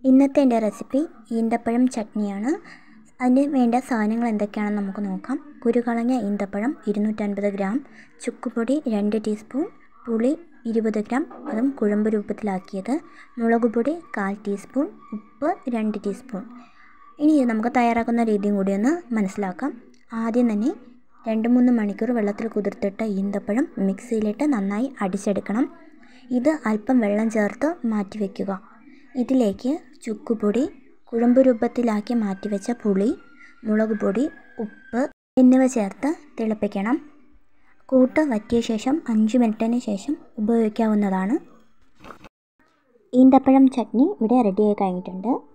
ഇന്നത്തെ എൻ്റെ റെസിപ്പി ഈന്തപ്പഴം ചട്നിയാണ് അതിന് വേണ്ട സാധനങ്ങൾ എന്തൊക്കെയാണെന്ന് നമുക്ക് നോക്കാം കുരുകളഞ്ഞ ഈന്തപ്പഴം ഇരുന്നൂറ്റൻപത് ഗ്രാം ചുക്കുപൊടി രണ്ട് ടീസ്പൂൺ പുളി ഇരുപത് ഗ്രാം അതും കുഴമ്പ് രൂപത്തിലാക്കിയത് മുളക് പൊടി കാൽ ടീസ്പൂൺ ഉപ്പ് രണ്ട് ടീസ്പൂൺ ഇനി ഇത് നമുക്ക് തയ്യാറാക്കുന്ന രീതിയും കൂടി ഒന്ന് മനസ്സിലാക്കാം ആദ്യം തന്നെ രണ്ട് മൂന്ന് മണിക്കൂർ വെള്ളത്തിൽ കുതിർത്തിട്ട ഈന്തപ്പഴം മിക്സിയിലിട്ട് നന്നായി അടിച്ചെടുക്കണം ഇത് അല്പം വെള്ളം ചേർത്ത് മാറ്റി വയ്ക്കുക ഇതിലേക്ക് ചുക്കുപൊടി കുഴമ്പ് രൂപത്തിലാക്കി മാറ്റിവെച്ച പുളി മുളക് പൊടി ഉപ്പ് എന്നിവ ചേർത്ത് തിളപ്പിക്കണം കൂട്ട് വറ്റിയ ശേഷം അഞ്ച് മിനിറ്റിന് ശേഷം ഉപയോഗിക്കാവുന്നതാണ് ഈന്തപ്പഴം ചട്നി ഇവിടെ റെഡിയായി കഴിഞ്ഞിട്ടുണ്ട്